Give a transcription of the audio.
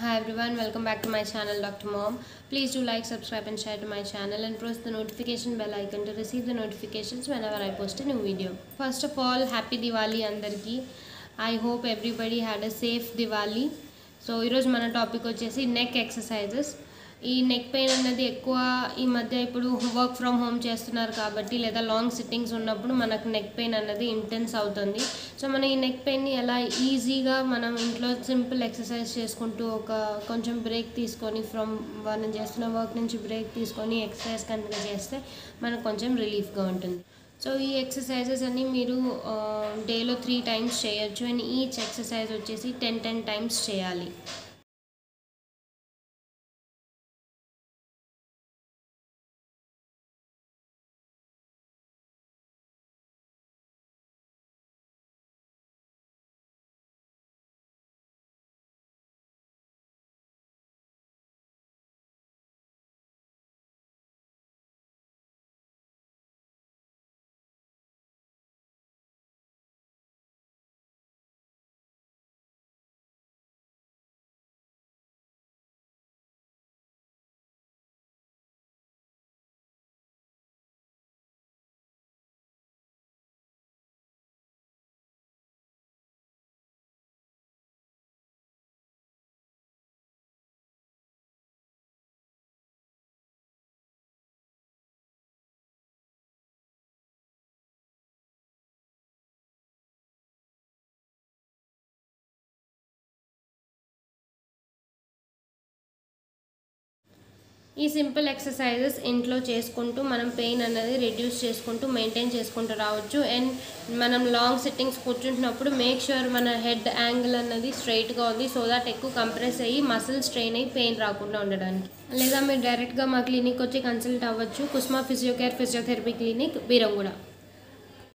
Hi everyone, welcome back to my channel Dr. Mom. Please do like, subscribe and share to my channel and press the notification bell icon to receive the notifications whenever I post a new video. First of all, happy Diwali అందరికీ I hope everybody had a safe Diwali so ఈరోజు మన topic వచ్చేసి neck exercises ఈ neck pain అన్నది ఎక్కువ ఈ మధ్య ఇప్పుడు వర్క్ ఫ్రమ్ హోమ్ చేస్తున్నారు కాబట్టి లేదా లాంగ్ సిట్టింగ్స్ ఉన్నప్పుడు మనకు నెక్ పెయిన్ అన్నది ఇంటెన్స్ అవుతుంది సో మనం ఈ నెక్ పెయిన్ని ఎలా ఈజీగా మనం ఇంట్లో సింపుల్ ఎక్సర్సైజ్ చేసుకుంటూ ఒక కొంచెం బ్రేక్ తీసుకొని ఫ్రమ్ మనం చేస్తున్న వర్క్ నుంచి బ్రేక్ తీసుకొని ఎక్సర్సైజ్ కనుక చేస్తే మనకు కొంచెం రిలీఫ్గా ఉంటుంది సో ఈ ఎక్సర్సైజెస్ అన్ని మీరు డేలో త్రీ టైమ్స్ చేయొచ్చు అండ్ ఈచ్ ఎక్సర్సైజ్ వచ్చేసి టెన్ టెన్ టైమ్స్ చేయాలి ఈ సింపుల్ ఎక్సర్సైజెస్ ఇంట్లో చేసుకుంటూ మనం పెయిన్ అనేది రిడ్యూస్ చేసుకుంటూ మెయింటైన్ చేసుకుంటూ రావచ్చు అండ్ మనం లాంగ్ సిట్టింగ్స్ కూర్చుంటున్నప్పుడు మేక్ ష్యూర్ మన హెడ్ యాంగిల్ అన్నది స్ట్రైట్గా ఉంది సో దాట్ ఎక్కువ కంప్రెస్ అయ్యి మసిల్ స్ట్రెయిన్ అయ్యి పెయిన్ రాకుండా ఉండడానికి లేదా మీరు డైరెక్ట్గా మా క్లినిక్ వచ్చి కన్సల్ట్ అవ్వచ్చు Kusma Physiocare physiotherapy clinic Beeramguda